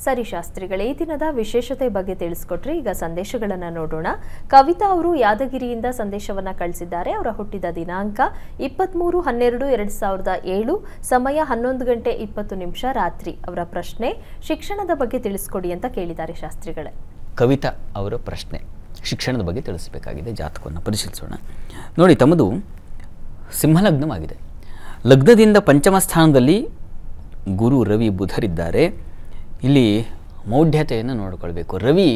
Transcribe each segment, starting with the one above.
ಸರಿ ಶಾಸ್ತ್ರಿಗಳೇ ಈ ದಿನದ ವಿಶೇಷತೆ ಬಗ್ಗೆ ತಿಳಿಸ್ಕೊಟ್ರಿ ಈಗ ಸಂದೇಶಗಳನ್ನು ನೋಡೋಣ ಕವಿತಾ ಅವರು ಯಾದಗಿರಿಯಿಂದ ಸಂದೇಶವನ್ನ ಕಳಿಸಿದ್ದಾರೆ ಅವರ ಹುಟ್ಟಿದ ದಿನಾಂಕ ಇಪ್ಪತ್ತ್ಮೂರು ಹನ್ನೆರಡು ಎರಡು ಸಾವಿರದ ಏಳು ಸಮಯ ಹನ್ನೊಂದು ಗಂಟೆ ಇಪ್ಪತ್ತು ನಿಮಿಷ ರಾತ್ರಿ ಅವರ ಪ್ರಶ್ನೆ ಶಿಕ್ಷಣದ ಬಗ್ಗೆ ತಿಳಿಸ್ಕೊಡಿ ಅಂತ ಕೇಳಿದ್ದಾರೆ ಶಾಸ್ತ್ರಿಗಳೇ ಕವಿತಾ ಅವರ ಪ್ರಶ್ನೆ ಶಿಕ್ಷಣದ ಬಗ್ಗೆ ತಿಳಿಸಬೇಕಾಗಿದೆ ಜಾತಕವನ್ನು ಪರಿಶೀಲಿಸೋಣ ನೋಡಿ ತಮ್ಮದು ಸಿಂಹಲಗ್ನವಾಗಿದೆ ಲಗ್ನದಿಂದ ಪಂಚಮ ಸ್ಥಾನದಲ್ಲಿ ಗುರು ರವಿ ಬುಧರಿದ್ದಾರೆ ಇಲ್ಲಿ ಮೌಢ್ಯತೆಯನ್ನು ನೋಡಿಕೊಳ್ಬೇಕು ರವಿ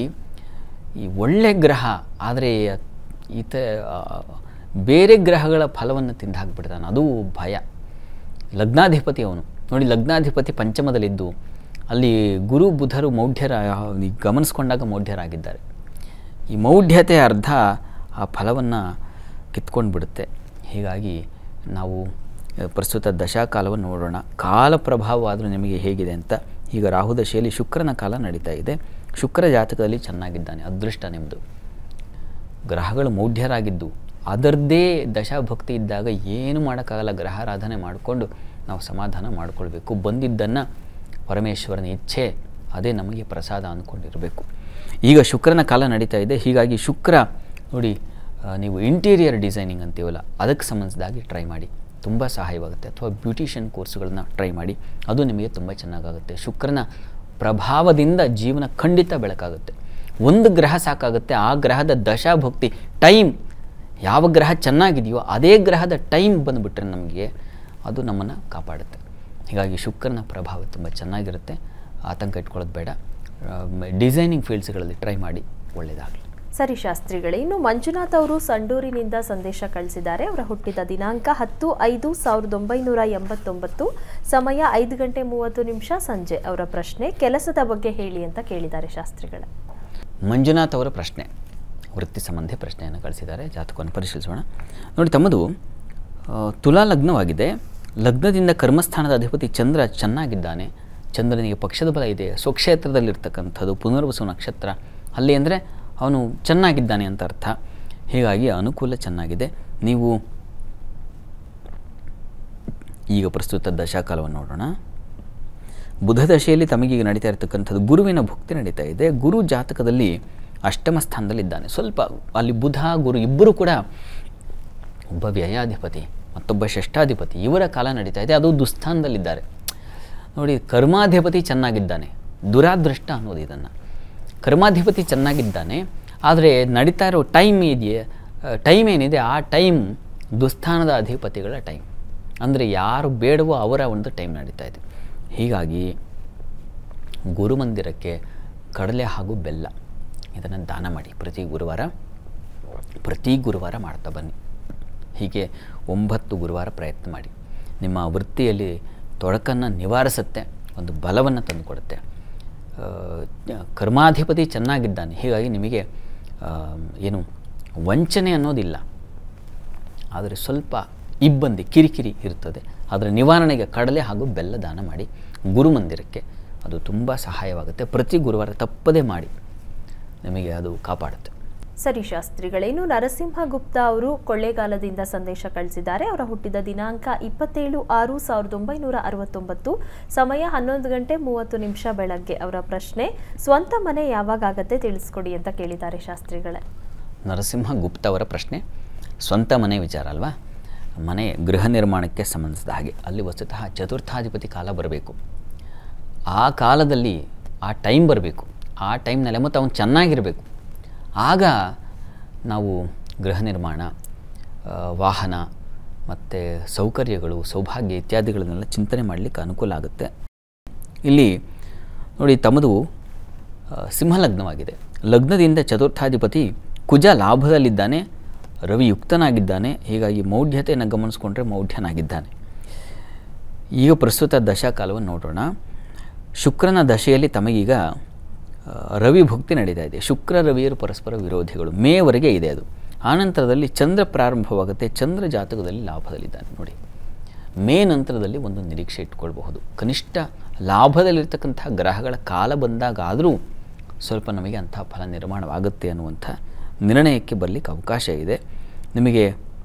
ಈ ಒಳ್ಳೆ ಗ್ರಹ ಆದರೆ ಈತ ಆ, ಬೇರೆ ಗ್ರಹಗಳ ಫಲವನ್ನು ತಿಂದು ಹಾಕ್ಬಿಡ್ತಾನೆ ಅದು ಭಯ ಲಗ್ನಾಧಿಪತಿ ಅವನು ನೋಡಿ ಲಗ್ನಾಧಿಪತಿ ಪಂಚಮದಲ್ಲಿದ್ದು ಅಲ್ಲಿ ಗುರು ಬುಧರು ಮೌಢ್ಯರ ಈ ಗಮನಿಸ್ಕೊಂಡಾಗ ಮೌಢ್ಯರಾಗಿದ್ದಾರೆ ಈ ಮೌಢ್ಯತೆ ಅರ್ಧ ಆ ಫಲವನ್ನು ಕಿತ್ಕೊಂಡು ಬಿಡುತ್ತೆ ಹೀಗಾಗಿ ನಾವು ಆ, ಪ್ರಸ್ತುತ ದಶಾಕಾಲವನ್ನು ನೋಡೋಣ ಕಾಲ ಪ್ರಭಾವ ಆದರೂ ನಿಮಗೆ ಹೇಗಿದೆ ಅಂತ ಈಗ ರಾಹು ದಶೆಯಲ್ಲಿ ಶುಕ್ರನ ಕಾಲ ನಡೀತಾ ಇದೆ ಶುಕ್ರ ಜಾತಕದಲ್ಲಿ ಚೆನ್ನಾಗಿದ್ದಾನೆ ಅದೃಷ್ಟ ನಿಮ್ಮದು ಗ್ರಹಗಳು ಮೌಢ್ಯರಾಗಿದ್ದು ಅದರದ್ದೇ ದಶಾಭಕ್ತಿ ಇದ್ದಾಗ ಏನು ಮಾಡೋಕ್ಕಾಗಲ್ಲ ಗ್ರಹಾರಾಧನೆ ಮಾಡಿಕೊಂಡು ನಾವು ಸಮಾಧಾನ ಮಾಡಿಕೊಳ್ಬೇಕು ಬಂದಿದ್ದನ್ನು ಪರಮೇಶ್ವರನ ಇಚ್ಛೆ ಅದೇ ನಮಗೆ ಪ್ರಸಾದ ಅಂದ್ಕೊಂಡಿರಬೇಕು ಈಗ ಶುಕ್ರನ ಕಾಲ ನಡೀತಾ ಇದೆ ಹೀಗಾಗಿ ಶುಕ್ರ ನೋಡಿ ಆ, ನೀವು ಇಂಟೀರಿಯರ್ ಡಿಸೈನಿಂಗ್ ಅಂತೀವಲ್ಲ ಅದಕ್ಕೆ ಸಂಬಂಧಿಸಿದಾಗಿ ಟ್ರೈ ಮಾಡಿ ತುಂಬ ಸಹಾಯವಾಗುತ್ತೆ ಅಥವಾ ಬ್ಯೂಟಿಷಿಯನ್ ಕೋರ್ಸ್ಗಳನ್ನ ಟ್ರೈ ಮಾಡಿ ಅದು ನಿಮಗೆ ತುಂಬ ಚೆನ್ನಾಗಾಗುತ್ತೆ ಶುಕ್ರನ ಪ್ರಭಾವದಿಂದ ಜೀವನ ಖಂಡಿತ ಬೆಳಕಾಗುತ್ತೆ ಒಂದು ಗ್ರಹ ಸಾಕಾಗುತ್ತೆ ಆ ಗ್ರಹದ ದಶಾಭಕ್ತಿ ಟೈಮ್ ಯಾವ ಗ್ರಹ ಚೆನ್ನಾಗಿದೆಯೋ ಅದೇ ಗ್ರಹದ ಟೈಮ್ ಬಂದುಬಿಟ್ರೆ ನಮಗೆ ಅದು ನಮ್ಮನ್ನು ಕಾಪಾಡುತ್ತೆ ಹೀಗಾಗಿ ಶುಕ್ರನ ಪ್ರಭಾವ ತುಂಬ ಚೆನ್ನಾಗಿರುತ್ತೆ ಆತಂಕ ಇಟ್ಕೊಳ್ಳೋದು ಬೇಡ ಡಿಸೈನಿಂಗ್ ಫೀಲ್ಡ್ಸ್ಗಳಲ್ಲಿ ಟ್ರೈ ಮಾಡಿ ಒಳ್ಳೆಯದಾಗಲಿ ಸರಿ ಶಾಸ್ತ್ರಿಗಳೇ ಇನ್ನು ಮಂಜುನಾಥ್ ಅವರು ಸಂಡೂರಿನಿಂದ ಸಂದೇಶ ಕಳಿಸಿದ್ದಾರೆ ಅವರ ಹುಟ್ಟಿದ ದಿನಾಂಕ ಹತ್ತು ಐದು ಸಾವಿರದ ಒಂಬೈನೂರ ಎಂಬತ್ತೊಂಬತ್ತು ಸಮಯ ಐದು ಗಂಟೆ ಮೂವತ್ತು ನಿಮಿಷ ಸಂಜೆ ಅವರ ಪ್ರಶ್ನೆ ಕೆಲಸದ ಬಗ್ಗೆ ಹೇಳಿ ಅಂತ ಕೇಳಿದ್ದಾರೆ ಶಾಸ್ತ್ರಿಗಳೇ ಮಂಜುನಾಥ್ ಅವರ ಪ್ರಶ್ನೆ ವೃತ್ತಿ ಸಂಬಂಧಿ ಪ್ರಶ್ನೆಯನ್ನು ಕಳಿಸಿದ್ದಾರೆ ಜಾತಕವನ್ನು ಪರಿಶೀಲಿಸೋಣ ನೋಡಿ ತಮ್ಮದು ಆ, ತುಲಾ ಲಗ್ನವಾಗಿದೆ ಲಗ್ನದಿಂದ ಕರ್ಮಸ್ಥಾನದ ಅಧಿಪತಿ ಚಂದ್ರ ಚೆನ್ನಾಗಿದ್ದಾನೆ ಚಂದ್ರನಿಗೆ ಪಕ್ಷದ ಬಲ ಇದೆ ಸ್ವಕ್ಷೇತ್ರದಲ್ಲಿರ್ತಕ್ಕಂಥದ್ದು ಪುನರ್ವಸು ನಕ್ಷತ್ರ ಅಲ್ಲಿ ಅಂದರೆ ಅವನು ಚೆನ್ನಾಗಿದ್ದಾನೆ ಅಂತ ಅರ್ಥ ಹೀಗಾಗಿ ಅನುಕೂಲ ಚೆನ್ನಾಗಿದೆ ನೀವು ಈಗ ಪ್ರಸ್ತುತ ದಶಾಕಾಲವನ್ನು ನೋಡೋಣ ಬುಧ ದಶೆಯಲ್ಲಿ ತಮಗೀಗ ನಡೀತಾ ಇರತಕ್ಕಂಥದ್ದು ಗುರುವಿನ ಭುಕ್ತಿ ನಡೀತಾ ಇದೆ ಗುರು ಜಾತಕದಲ್ಲಿ ಅಷ್ಟಮ ಸ್ಥಾನದಲ್ಲಿದ್ದಾನೆ ಸ್ವಲ್ಪ ಅಲ್ಲಿ ಬುಧ ಗುರು ಇಬ್ಬರು ಕೂಡ ಒಬ್ಬ ವ್ಯಯಾಧಿಪತಿ ಮತ್ತೊಬ್ಬ ಷಷ್ಠಾಧಿಪತಿ ಇವರ ಕಾಲ ನಡೀತಾ ಇದೆ ಅದು ದುಸ್ಥಾನದಲ್ಲಿದ್ದಾರೆ ನೋಡಿ ಕರ್ಮಾಧಿಪತಿ ಚೆನ್ನಾಗಿದ್ದಾನೆ ದುರಾದೃಷ್ಟ ಅನ್ನೋದು ಇದನ್ನು ಕರ್ಮಾಧಿಪತಿ ಚೆನ್ನಾಗಿದ್ದಾನೆ ಆದರೆ ನಡೀತಾ ಇರೋ ಟೈಮ್ ಇದೆಯೇ ಟೈಮ್ ಏನಿದೆ ಆ ಟೈಮ್ ದುಸ್ಥಾನದ ಅಧಿಪತಿಗಳ ಟೈಮ್ ಅಂದರೆ ಯಾರು ಬೇಡವೋ ಅವರ ಒಂದು ಟೈಮ್ ನಡೀತಾ ಇದೆ ಹೀಗಾಗಿ ಗುರುಮಂದಿರಕ್ಕೆ ಕಡಲೆ ಹಾಗೂ ಬೆಲ್ಲ ಇದನ್ನು ದಾನ ಮಾಡಿ ಪ್ರತಿ ಗುರುವಾರ ಪ್ರತಿ ಗುರುವಾರ ಮಾಡ್ತಾ ಬನ್ನಿ ಹೀಗೆ ಒಂಬತ್ತು ಗುರುವಾರ ಪ್ರಯತ್ನ ಮಾಡಿ ನಿಮ್ಮ ವೃತ್ತಿಯಲ್ಲಿ ತೊಡಕನ್ನು ನಿವಾರಿಸುತ್ತೆ ಒಂದು ಬಲವನ್ನು ತಂದುಕೊಡುತ್ತೆ ಆ, ಕರ್ಮಾಧಿಪತಿ ಚೆನ್ನಾಗಿದ್ದಾನೆ ಹೀಗಾಗಿ ನಿಮಗೆ ಆ, ಏನು ವಂಚನೆ ಅನ್ನೋದಿಲ್ಲ ಆದರೆ ಸ್ವಲ್ಪ ಇಬ್ಬಂದಿ ಕಿರಿಕಿರಿ ಇರ್ತದೆ ಅದರ ನಿವಾರಣೆಗೆ ಕಡಲೆ ಹಾಗೂ ಬೆಲ್ಲ ದಾನ ಮಾಡಿ ಗುರುಮಂದಿರಕ್ಕೆ ಅದು ತುಂಬ ಸಹಾಯವಾಗುತ್ತೆ ಪ್ರತಿ ಗುರುವಾರ ತಪ್ಪದೇ ಮಾಡಿ ನಿಮಗೆ ಅದು ಕಾಪಾಡುತ್ತೆ ಸರಿ ಶಾಸ್ತ್ರಿಗಳೇ ಇನ್ನು ನರಸಿಂಹ ಗುಪ್ತಾ ಅವರು ಕೊಳ್ಳೇಗಾಲದಿಂದ ಸಂದೇಶ ಕಳಿಸಿದ್ದಾರೆ ಅವರ ಹುಟ್ಟಿದ ದಿನಾಂಕ ಇಪ್ಪತ್ತೇಳು ಆರು ಸಾವಿರದ ಒಂಬೈನೂರ ಅರವತ್ತೊಂಬತ್ತು ಸಮಯ ಹನ್ನೊಂದು ಗಂಟೆ ಮೂವತ್ತು ನಿಮಿಷ ಬೆಳಗ್ಗೆ ಅವರ ಪ್ರಶ್ನೆ ಸ್ವಂತ ಮನೆ ಯಾವಾಗ ಆಗತ್ತೆ ತಿಳಿಸ್ಕೊಡಿ ಅಂತ ಕೇಳಿದ್ದಾರೆ ಶಾಸ್ತ್ರಿಗಳೇ ನರಸಿಂಹ ಗುಪ್ತ ಅವರ ಪ್ರಶ್ನೆ ಸ್ವಂತ ಮನೆ ವಿಚಾರ ಅಲ್ವಾ ಮನೆ ಗೃಹ ನಿರ್ಮಾಣಕ್ಕೆ ಸಂಬಂಧಿಸಿದ ಹಾಗೆ ಅಲ್ಲಿ ವಸ್ತುತಃ ಚತುರ್ಥಾಧಿಪತಿ ಕಾಲ ಬರಬೇಕು ಆ ಕಾಲದಲ್ಲಿ ಆ ಟೈಮ್ ಬರಬೇಕು ಆ ಟೈಮ್ನಲ್ಲಿ ಮತ್ತು ಅವನು ಚೆನ್ನಾಗಿರಬೇಕು ಆಗ ನಾವು ಗೃಹ ನಿರ್ಮಾಣ ಆ, ವಾಹನ ಮತ್ತು ಸೌಕರ್ಯಗಳು ಸೌಭಾಗ್ಯ ಇತ್ಯಾದಿಗಳನ್ನೆಲ್ಲ ಚಿಂತನೆ ಮಾಡಲಿಕ್ಕೆ ಅನುಕೂಲ ಆಗುತ್ತೆ ಇಲ್ಲಿ ನೋಡಿ ತಮ್ಮದು ಆ, ಸಿಂಹಲಗ್ನವಾಗಿದೆ ಲಗ್ನದಿಂದ ಚತುರ್ಥಾಧಿಪತಿ ಕುಜ ಲಾಭದಲ್ಲಿದ್ದಾನೆ ರವಿ ಯುಕ್ತನಾಗಿದ್ದಾನೆ ಹೀಗಾಗಿ ಮೌಢ್ಯತೆಯನ್ನು ಗಮನಿಸ್ಕೊಂಡ್ರೆ ಮೌಢ್ಯನಾಗಿದ್ದಾನೆ ಈಗ ಪ್ರಸ್ತುತ ದಶಾಕಾಲವನ್ನು ನೋಡೋಣ ಶುಕ್ರನ ದಶೆಯಲ್ಲಿ ತಮಗೀಗ ಆ, ರವಿ ಭುಕ್ತಿ ನಡೀತಾ ಇದೆ ಶುಕ್ರ ರವಿಯರು ಪರಸ್ಪರ ವಿರೋಧಿಗಳು ಮೇವರೆಗೆ ಇದೆ ಅದು ಆನಂತರದಲ್ಲಿ ಚಂದ್ರ ಪ್ರಾರಂಭವಾಗುತ್ತೆ ಚಂದ್ರ ಜಾತಕದಲ್ಲಿ ಲಾಭದಲ್ಲಿದ್ದಾನೆ ನೋಡಿ ಮೇ ನಂತರದಲ್ಲಿ ಒಂದು ನಿರೀಕ್ಷೆ ಇಟ್ಕೊಳ್ಬಹುದು ಕನಿಷ್ಠ ಲಾಭದಲ್ಲಿರ್ತಕ್ಕಂಥ ಗ್ರಹಗಳ ಕಾಲ ಬಂದಾಗ ಆದರೂ ಸ್ವಲ್ಪ ನಮಗೆ ಅಂಥ ಫಲ ನಿರ್ಮಾಣವಾಗುತ್ತೆ ಅನ್ನುವಂಥ ನಿರ್ಣಯಕ್ಕೆ ಬರಲಿಕ್ಕೆ ಅವಕಾಶ ಇದೆ ನಿಮಗೆ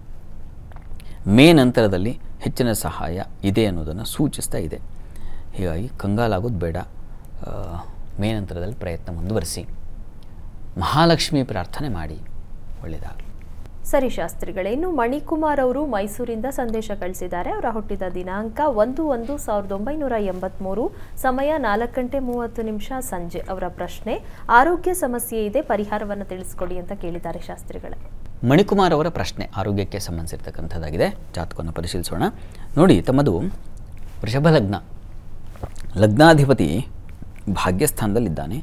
ಮೇ ನಂತರದಲ್ಲಿ ಹೆಚ್ಚಿನ ಸಹಾಯ ಇದೆ ಅನ್ನೋದನ್ನು ಸೂಚಿಸ್ತಾ ಇದೆ ಹೀಗಾಗಿ ಕಂಗಾಲಾಗೋದು ಬೇಡ ಆ, ಮೇನಂತರದಲ್ಲಿ ಪ್ರಯತ್ನ ಮುಂದುವರಿಸಿ ಮಹಾಲಕ್ಷ್ಮಿ ಪ್ರಾರ್ಥನೆ ಮಾಡಿ ಒಳ್ಳೆಯದಾಗಲಿ ಸರಿ ಶಾಸ್ತ್ರಿಗಳೇ ಇನ್ನು ಮಣಿಕುಮಾರ್ ಅವರು ಮೈಸೂರಿಂದ ಸಂದೇಶ ಕಳಿಸಿದ್ದಾರೆ ಅವರ ಹುಟ್ಟಿದ ದಿನಾಂಕ ಒಂದು ಒಂದು ಸಾವಿರದ ಒಂಬೈನೂರ ಎಂಬತ್ಮೂರು ಸಮಯ ನಾಲ್ಕು ಗಂಟೆ ಮೂವತ್ತು ನಿಮಿಷ ಸಂಜೆ ಅವರ ಪ್ರಶ್ನೆ ಆರೋಗ್ಯ ಸಮಸ್ಯೆ ಇದೆ ಪರಿಹಾರವನ್ನು ತಿಳಿಸ್ಕೊಡಿ ಅಂತ ಕೇಳಿದ್ದಾರೆ ಶಾಸ್ತ್ರಿಗಳೇ ಮಣಿಕುಮಾರ್ ಅವರ ಪ್ರಶ್ನೆ ಆರೋಗ್ಯಕ್ಕೆ ಸಂಬಂಧಿಸಿರ್ತಕ್ಕಂಥದ್ದಾಗಿದೆ ಜಾತಕವನ್ನು ಪರಿಶೀಲಿಸೋಣ ನೋಡಿ ತಮ್ಮದು ವೃಷಭ ಲಗ್ನ ಲಗ್ನಾಧಿಪತಿ ಭಾಗ್ಯಸ್ಥಾನದಲ್ಲಿದ್ದಾನೆ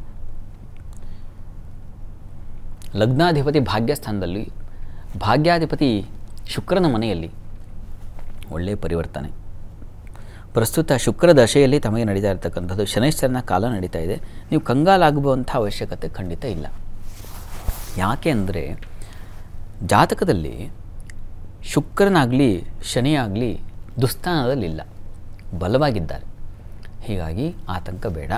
ಲಗ್ನಾಧಿಪತಿ ಭಾಗ್ಯಸ್ಥಾನದಲ್ಲಿ ಭಾಗ್ಯಾಧಿಪತಿ ಶುಕ್ರನ ಮನೆಯಲ್ಲಿ ಒಳ್ಳೆಯ ಪರಿವರ್ತನೆ ಪ್ರಸ್ತುತ ಶುಕ್ರ ದಶೆಯಲ್ಲಿ ತಮಗೆ ನಡೀತಾ ಇರತಕ್ಕಂಥದ್ದು ಶನೈಶ್ಚರನ ಕಾಲ ನಡೀತಾ ಇದೆ ನೀವು ಕಂಗಾಲಾಗುವಂಥ ಅವಶ್ಯಕತೆ ಖಂಡಿತ ಇಲ್ಲ ಯಾಕೆ ಅಂದರೆ ಜಾತಕದಲ್ಲಿ ಶುಕ್ರನಾಗಲಿ ಶನಿಯಾಗಲಿ ದುಸ್ಥಾನದಲ್ಲಿಲ್ಲ ಬಲವಾಗಿದ್ದಾರೆ ಹೀಗಾಗಿ ಆತಂಕ ಬೇಡ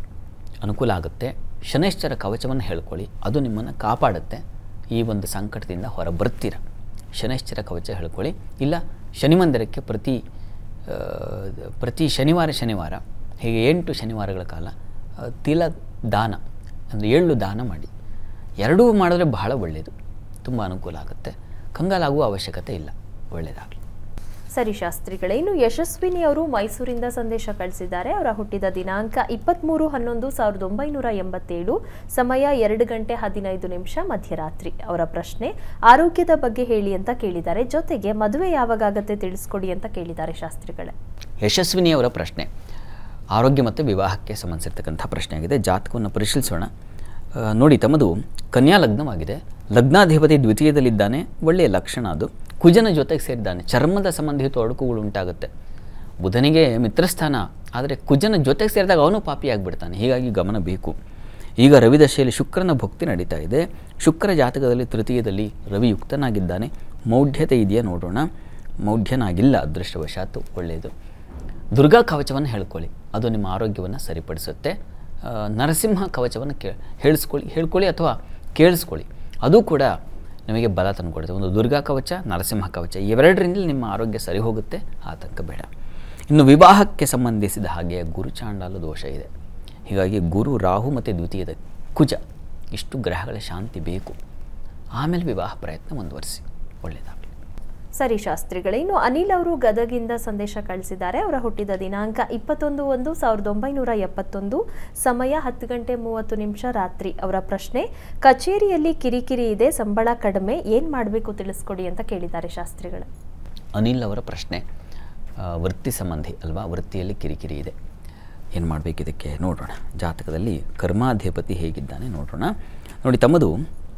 ಅನುಕೂಲ ಆಗುತ್ತೆ ಶನೈಶ್ಚರ ಕವಚವನ್ನು ಹೇಳ್ಕೊಳ್ಳಿ ಅದು ನಿಮ್ಮನ್ನು ಕಾಪಾಡುತ್ತೆ ಈ ಒಂದು ಸಂಕಟದಿಂದ ಹೊರ ಬರ್ತೀರ ಶನೈಶ್ಚರ ಕವಚ ಹೇಳ್ಕೊಳ್ಳಿ ಇಲ್ಲ ಶನಿ ಮಂದಿರಕ್ಕೆ ಪ್ರತಿ ಆ, ಪ್ರತಿ ಶನಿವಾರ ಶನಿವಾರ ಹೀಗೆ ಎಂಟು ಶನಿವಾರಗಳ ಕಾಲ ಆ, ತಿಲ ದಾನ ಅಂದರೆ ಎಳ್ಳು ದಾನ ಮಾಡಿ ಎರಡೂ ಮಾಡಿದ್ರೆ ಬಹಳ ಒಳ್ಳೆಯದು ತುಂಬ ಅನುಕೂಲ ಆಗುತ್ತೆ ಕಂಗಾಲಾಗುವ ಅವಶ್ಯಕತೆ ಇಲ್ಲ ಒಳ್ಳೆಯದಾಗಲಿ ಸರಿ ಶಾಸ್ತ್ರಿಗಳೇ ಇನ್ನು ಯಶಸ್ವಿನಿ ಅವರು ಮೈಸೂರಿಂದ ಸಂದೇಶ ಕಳಿಸಿದ್ದಾರೆ ಅವರ ಹುಟ್ಟಿದ ದಿನಾಂಕ ಇಪ್ಪತ್ತ್ಮೂರು ಹನ್ನೊಂದು ಸಾವಿರದ ಒಂಬೈನೂರ ಎಂಬತ್ತೇಳು ಸಮಯ ಎರಡು ಗಂಟೆ ಹದಿನೈದು ನಿಮಿಷ ಮಧ್ಯರಾತ್ರಿ ಅವರ ಪ್ರಶ್ನೆ ಆರೋಗ್ಯದ ಬಗ್ಗೆ ಹೇಳಿ ಅಂತ ಕೇಳಿದ್ದಾರೆ ಜೊತೆಗೆ ಮದುವೆ ಯಾವಾಗ ಆಗತ್ತೆ ತಿಳಿಸ್ಕೊಡಿ ಅಂತ ಕೇಳಿದ್ದಾರೆ ಶಾಸ್ತ್ರಿಗಳೇ ಯಶಸ್ವಿನಿಯವರ ಪ್ರಶ್ನೆ ಆರೋಗ್ಯ ಮತ್ತು ವಿವಾಹಕ್ಕೆ ಸಂಬಂಧಿಸಿರ್ತಕ್ಕಂಥ ಪ್ರಶ್ನೆಯಾಗಿದೆ ಜಾತಕವನ್ನು ಪರಿಶೀಲಿಸೋಣ ಆ, ನೋಡಿ ತಮ್ಮದು ಕನ್ಯಾ ಲಗ್ನವಾಗಿದೆ ಲಗ್ನಾಧಿಪತಿ ದ್ವಿತೀಯದಲ್ಲಿದ್ದಾನೆ ಒಳ್ಳೆಯ ಲಕ್ಷಣ ಅದು ಕುಜನ ಜೊತೆಗೆ ಸೇರಿದ್ದಾನೆ ಚರ್ಮದ ಸಂಬಂಧಿತ ತೊಡಕುಗಳು ಉಂಟಾಗುತ್ತೆ ಬುಧನಿಗೆ ಮಿತ್ರಸ್ಥಾನ ಆದರೆ ಕುಜನ ಜೊತೆಗೆ ಸೇರಿದಾಗ ಅವನು ಪಾಪಿಯಾಗಿಬಿಡ್ತಾನೆ ಹೀಗಾಗಿ ಗಮನ ಬೇಕು ಈಗ ರವಿದಶೆಯಲ್ಲಿ ಶುಕ್ರನ ಭಕ್ತಿ ನಡೀತಾ ಇದೆ ಶುಕ್ರ ಜಾತಕದಲ್ಲಿ ತೃತೀಯದಲ್ಲಿ ರವಿ ಯುಕ್ತನಾಗಿದ್ದಾನೆ ಮೌಢ್ಯತೆ ಇದೆಯಾ ನೋಡೋಣ ಮೌಢ್ಯನಾಗಿಲ್ಲ ಅದೃಷ್ಟವಶಾತ್ತು ಒಳ್ಳೆಯದು ದುರ್ಗಾ ಕವಚವನ್ನು ಹೇಳ್ಕೊಳ್ಳಿ ಅದು ನಿಮ್ಮ ಆರೋಗ್ಯವನ್ನು ಸರಿಪಡಿಸುತ್ತೆ ಆ, ನರಸಿಂಹ ಕವಚವನ್ನು ಕೇ ಹೇಳಿಸ್ಕೊಳ್ಳಿ ಹೇಳ್ಕೊಳ್ಳಿ ಅಥವಾ ಕೇಳಿಸ್ಕೊಳ್ಳಿ ಅದು ಕೂಡ ನಿಮಗೆ ಬಲ ತಂದುಕೊಡುತ್ತೆ ಒಂದು ದುರ್ಗಾ ಕವಚ ನರಸಿಂಹ ಕವಚ ಇವೆರಡರಿಂದ ನಿಮ್ಮ ಆರೋಗ್ಯ ಸರಿ ಹೋಗುತ್ತೆ ಆತಂಕ ಬೇಡ ಇನ್ನು ವಿವಾಹಕ್ಕೆ ಸಂಬಂಧಿಸಿದ ಹಾಗೆ ಗುರುಚಾಂಡಾಲ ದೋಷ ಇದೆ ಹೀಗಾಗಿ ಗುರು ರಾಹು ಮತ್ತು ದ್ವಿತೀಯದ ಕುಜ ಇಷ್ಟು ಗ್ರಹಗಳ ಶಾಂತಿ ಬೇಕು ಆಮೇಲೆ ವಿವಾಹ ಪ್ರಯತ್ನ ಮುಂದುವರಿಸಿ ಒಳ್ಳೆಯದಾಗಲಿ ಸರಿ ಶಾಸ್ತ್ರಿಗಳೇ ಇನ್ನು ಅನಿಲ್ ಅವರು ಗದಗಿಂದ ಸಂದೇಶ ಕಳಿಸಿದ್ದಾರೆ ಅವರ ಹುಟ್ಟಿದ ದಿನಾಂಕ ಇಪ್ಪತ್ತೊಂದು ಒಂದು ಸಾವಿರದ ಒಂಬೈನೂರ ಎಪ್ಪತ್ತೊಂದು ಸಮಯ ಹತ್ತು ಗಂಟೆ ಮೂವತ್ತು ನಿಮಿಷ ರಾತ್ರಿ ಅವರ ಪ್ರಶ್ನೆ ಕಚೇರಿಯಲ್ಲಿ ಕಿರಿಕಿರಿ ಇದೆ ಸಂಬಳ ಕಡಿಮೆ ಏನು ಮಾಡಬೇಕು ತಿಳಿಸ್ಕೊಡಿ ಅಂತ ಕೇಳಿದ್ದಾರೆ ಶಾಸ್ತ್ರಿಗಳು ಅನಿಲ್ ಅವರ ಪ್ರಶ್ನೆ ಆ, ವೃತ್ತಿ ಸಂಬಂಧಿ ಅಲ್ವಾ ವೃತ್ತಿಯಲ್ಲಿ ಕಿರಿಕಿರಿ ಇದೆ ಏನು ಮಾಡಬೇಕು ಇದಕ್ಕೆ ನೋಡೋಣ ಜಾತಕದಲ್ಲಿ ಕರ್ಮಾಧಿಪತಿ ಹೇಗಿದ್ದಾನೆ ನೋಡೋಣ ನೋಡಿ ತಮ್ಮದು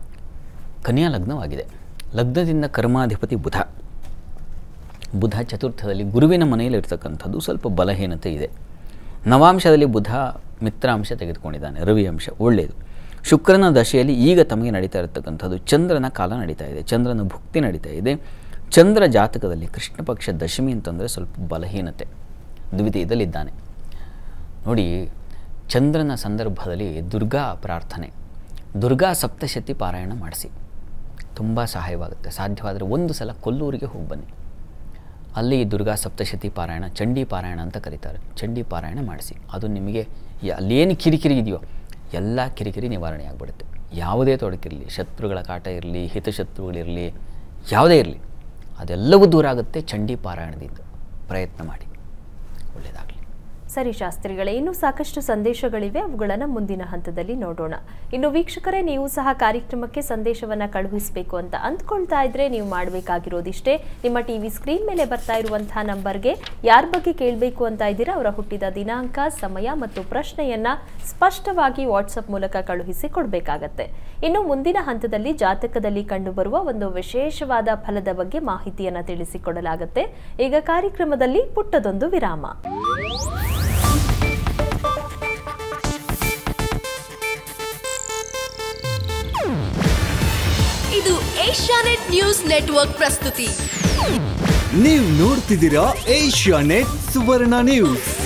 ಕನ್ಯಾ ಲಗ್ನವಾಗಿದೆ ಲಗ್ನದಿಂದ ಕರ್ಮಾಧಿಪತಿ ಬುಧ ಬುಧ ಚತುರ್ಥದಲ್ಲಿ ಗುರುವಿನ ಮನೆಯಲ್ಲಿ ಇರ್ತಕ್ಕಂಥದ್ದು ಸ್ವಲ್ಪ ಬಲಹೀನತೆ ಇದೆ ನವಾಂಶದಲ್ಲಿ ಬುಧ ಮಿತ್ರಾಂಶ ತೆಗೆದುಕೊಂಡಿದ್ದಾನೆ ರವಿ ಅಂಶ ಒಳ್ಳೆಯದು ಶುಕ್ರನ ದಶೆಯಲ್ಲಿ ಈಗ ತಮಗೆ ನಡೀತಾ ಇರತಕ್ಕಂಥದ್ದು ಚಂದ್ರನ ಕಾಲ ನಡೀತಾ ಇದೆ ಚಂದ್ರನ ಭುಕ್ತಿ ನಡೀತಾ ಇದೆ ಚಂದ್ರ ಜಾತಕದಲ್ಲಿ ಕೃಷ್ಣ ಪಕ್ಷ ದಶಮಿ ಅಂತಂದರೆ ಸ್ವಲ್ಪ ಬಲಹೀನತೆ ದ್ವಿತೀಯದಲ್ಲಿದ್ದಾನೆ ನೋಡಿ ಚಂದ್ರನ ಸಂದರ್ಭದಲ್ಲಿ ದುರ್ಗಾ ಪ್ರಾರ್ಥನೆ ದುರ್ಗಾ ಸಪ್ತಶತಿ ಪಾರಾಯಣ ಮಾಡಿಸಿ ತುಂಬ ಸಹಾಯವಾಗುತ್ತೆ ಸಾಧ್ಯವಾದರೆ ಒಂದು ಸಲ ಕೊಲ್ಲೂರಿಗೆ ಹೋಗಿ ಬನ್ನಿ ಅಲ್ಲಿ ದುರ್ಗಾ ಸಪ್ತಶತಿ ಪಾರಾಯಣ ಚಂಡಿ ಪಾರಾಯಣ ಅಂತ ಕರೀತಾರೆ ಚಂಡಿ ಪಾರಾಯಣ ಮಾಡಿಸಿ ಅದು ನಿಮಗೆ ಯ- ಅಲ್ಲೇನು ಕಿರಿಕಿರಿ ಇದೆಯೋ ಎಲ್ಲ ಕಿರಿಕಿರಿ ನಿವಾರಣೆ ಆಗಿಬಿಡುತ್ತೆ ಯಾವುದೇ ತೊಡಕಿರಲಿ ಶತ್ರುಗಳ ಕಾಟ ಇರಲಿ ಹಿತಶತ್ರುಗಳಿರಲಿ ಯಾವುದೇ ಇರಲಿ ಅದೆಲ್ಲವೂ ದೂರ ಆಗುತ್ತೆ ಚಂಡಿ ಪಾರಾಯಣದಿಂದ ಪ್ರಯತ್ನ ಮಾಡಿ ಒಳ್ಳೆಯದಾಗಲಿ ಸರಿ ಶಾಸ್ತ್ರಿಗಳೇ ಇನ್ನು ಸಾಕಷ್ಟು ಸಂದೇಶಗಳಿವೆ ಅವುಗಳನ್ನು ಮುಂದಿನ ಹಂತದಲ್ಲಿ ನೋಡೋಣ ಇನ್ನು ವೀಕ್ಷಕರೇ ನೀವು ಸಹ ಕಾರ್ಯಕ್ರಮಕ್ಕೆ ಸಂದೇಶವನ್ನ ಕಳುಹಿಸಬೇಕು ಅಂತ ಅಂದ್ಕೊಳ್ತಾ ಇದ್ರೆ ನೀವು ಮಾಡಬೇಕಾಗಿರೋದಿಷ್ಟೇ ನಿಮ್ಮ ಟಿವಿ ಸ್ಕ್ರೀನ್ ಮೇಲೆ ಬರ್ತಾ ಇರುವಂತಹ ನಂಬರ್ಗೆ ಯಾರ ಬಗ್ಗೆ ಕೇಳಬೇಕು ಅಂತ ಇದ್ದೀರಾ ಅವರ ಹುಟ್ಟಿದ ದಿನಾಂಕ ಸಮಯ ಮತ್ತು ಪ್ರಶ್ನೆಯನ್ನ ಸ್ಪಷ್ಟವಾಗಿ ವಾಟ್ಸಪ್ ಮೂಲಕ ಕಳುಹಿಸಿ ಕೊಡಬೇಕಾಗತ್ತೆ ಇನ್ನು ಮುಂದಿನ ಹಂತದಲ್ಲಿ ಜಾತಕದಲ್ಲಿ ಕಂಡುಬರುವ ಒಂದು ವಿಶೇಷವಾದ ಫಲದ ಬಗ್ಗೆ ಮಾಹಿತಿಯನ್ನ ತಿಳಿಸಿಕೊಡಲಾಗುತ್ತೆ ಈಗ ಕಾರ್ಯಕ್ರಮದಲ್ಲಿ ಪುಟ್ಟದೊಂದು ವಿರಾಮ ಇದು ಏಷ್ಯಾನೆಟ್ ನ್ಯೂಸ್ ನೆಟ್ವರ್ಕ್ ಪ್ರಸ್ತುತಿ ನೀವು ನೋಡ್ತಿದ್ದೀರಾ ಏಷ್ಯಾ ನೆಟ್ ಸುವರ್ಣ ನ್ಯೂಸ್